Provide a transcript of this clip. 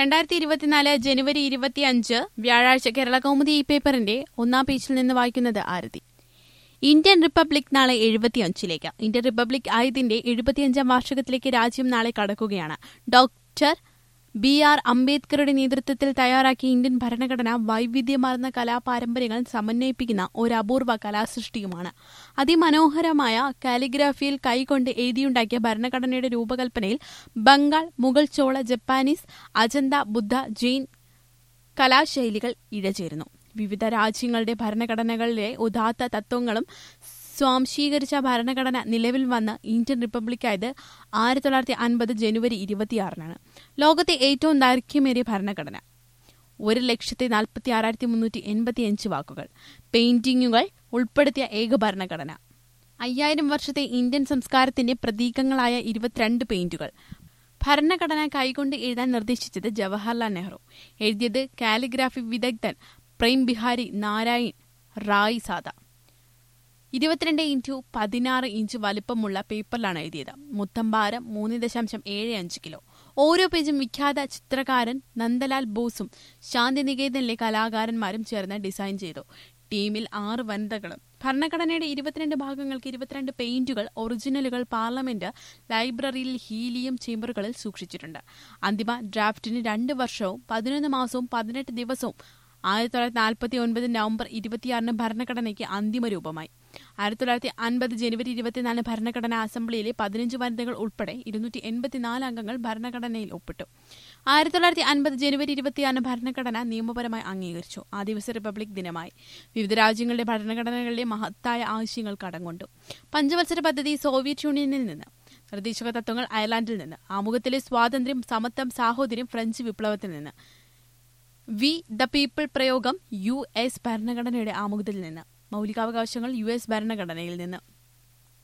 രണ്ടായിരത്തി ഇരുപത്തിനാല് ജനുവരി ഇരുപത്തിയഞ്ച് വ്യാഴാഴ്ച കേരള കൗമുദി ഈ പേപ്പറിന്റെ ഒന്നാം പേജിൽ നിന്ന് വായിക്കുന്നത് ആരതി ഇന്ത്യൻ റിപ്പബ്ലിക് നാളെ എഴുപത്തിയഞ്ചിലേക്ക് ഇന്ത്യൻ റിപ്പബ്ലിക് ആയതിന്റെ എഴുപത്തിയഞ്ചാം വാർഷികത്തിലേക്ക് രാജ്യം നാളെ കടക്കുകയാണ് ഡോക്ടർ ബി ആർ അംബേദ്കറുടെ നേതൃത്വത്തിൽ തയ്യാറാക്കിയ ഇന്ത്യൻ ഭരണഘടന വൈവിധ്യമാർന്ന കലാപാരമ്പര്യങ്ങൾ സമന്വയിപ്പിക്കുന്ന ഒരു അപൂർവ കലാസൃഷ്ടിയുമാണ് അതിമനോഹരമായ കാലിഗ്രാഫിയിൽ കൈകൊണ്ട് എഴുതിയുണ്ടാക്കിയ ഭരണഘടനയുടെ രൂപകൽപ്പനയിൽ ബംഗാൾ മുഗൾ ചോള ജപ്പാനീസ് അജന്ത ബുദ്ധ ജെയിൻ കലാശൈലികൾ ഇഴചേരുന്നു വിവിധ രാജ്യങ്ങളുടെ ഭരണഘടനകളിലെ ഉദാത്ത തത്വങ്ങളും സ്വാംശീകരിച്ച ഭരണഘടന നിലവിൽ വന്ന് ഇന്ത്യൻ റിപ്പബ്ലിക്കായത് ആയിരത്തി തൊള്ളായിരത്തി അൻപത് ജനുവരി ഇരുപത്തിയാറിനാണ് ലോകത്തെ ഏറ്റവും ദൈർഘ്യമേറിയ ഭരണഘടന ഒരു ലക്ഷത്തി നാൽപ്പത്തി ആറായിരത്തി മുന്നൂറ്റി എൺപത്തി അഞ്ച് വാക്കുകൾ പെയിന്റിങ്ങുകൾ ഉൾപ്പെടുത്തിയ ഏക ഭരണഘടന അയ്യായിരം വർഷത്തെ ഇന്ത്യൻ സംസ്കാരത്തിന്റെ പ്രതീകങ്ങളായ ഇരുപത്തിരണ്ട് പെയിന്റുകൾ ഭരണഘടന കൈകൊണ്ട് എഴുതാൻ നിർദ്ദേശിച്ചത് ജവഹർലാൽ നെഹ്റു എഴുതിയത് കാലിഗ്രാഫി വിദഗ്ധൻ പ്രേം ബിഹാരി നാരായൺ റായ് സാദ ഇരുപത്തിരണ്ട് ഇൻറ്റു പതിനാറ് ഇഞ്ച് വലിപ്പമുള്ള പേപ്പറിലാണ് എഴുതിയത് മൊത്തം ഭാരം മൂന്ന് ദശാംശം ഏഴ് അഞ്ച് കിലോ ഓരോ പേജും വിഖ്യാത ചിത്രകാരൻ നന്ദലാൽ ബോസും ശാന്തിനികേതനിലെ കലാകാരന്മാരും ചേർന്ന് ഡിസൈൻ ചെയ്തു ടീമിൽ ആറ് വനിതകളും ഭരണഘടനയുടെ ഇരുപത്തിരണ്ട് ഭാഗങ്ങൾക്ക് ഇരുപത്തിരണ്ട് പെയിന്റുകൾ ഒറിജിനലുകൾ പാർലമെന്റ് ലൈബ്രറിയിൽ ഹീലിയം ചേംബറുകളിൽ സൂക്ഷിച്ചിട്ടുണ്ട് അന്തിമ ഡ്രാഫ്റ്റിന് രണ്ട് വർഷവും പതിനൊന്ന് മാസവും പതിനെട്ട് ദിവസവും ആയിരത്തി തൊള്ളായിരത്തി നാൽപ്പത്തി ഒൻപത് നവംബർ ഇരുപത്തിയാറിന് ഭരണഘടനയ്ക്ക് അന്തിമ രൂപമായി ആയിരത്തി തൊള്ളായിരത്തി അൻപത് ജനുവരി ഇരുപത്തിനാല് ഭരണഘടനാ അസംബ്ലിയിലെ പതിനഞ്ച് വനിതകൾ ഉൾപ്പെടെ ഇരുന്നൂറ്റി എൺപത്തിനാല് അംഗങ്ങൾ ഭരണഘടനയിൽ ഒപ്പിട്ടു ആയിരത്തി തൊള്ളായിരത്തി അൻപത് ജനുവരി ഇരുപത്തിയാറിന് ഭരണഘടന നിയമപരമായി അംഗീകരിച്ചു ആ ദിവസം റിപ്പബ്ലിക് ദിനമായി വിവിധ രാജ്യങ്ങളുടെ ഭരണഘടനകളിലെ മഹത്തായ ആവശ്യങ്ങൾ കടംകൊണ്ടു പഞ്ചവത്സര പദ്ധതി സോവിയറ്റ് യൂണിയനിൽ നിന്ന് നിർദ്ദേശക തത്വങ്ങൾ അയർലാൻഡിൽ നിന്ന് ആമുഖത്തിലെ സ്വാതന്ത്ര്യം സമത്വം സാഹോദര്യം ഫ്രഞ്ച് വിപ്ലവത്തിൽ നിന്ന് വി ദ പീപ്പിൾ പ്രയോഗം യു എസ് ഭരണഘടനയുടെ ആമുഖത്തിൽ നിന്ന് മൌലികാവകാശങ്ങൾ യു എസ് ഭരണഘടനയിൽ നിന്ന്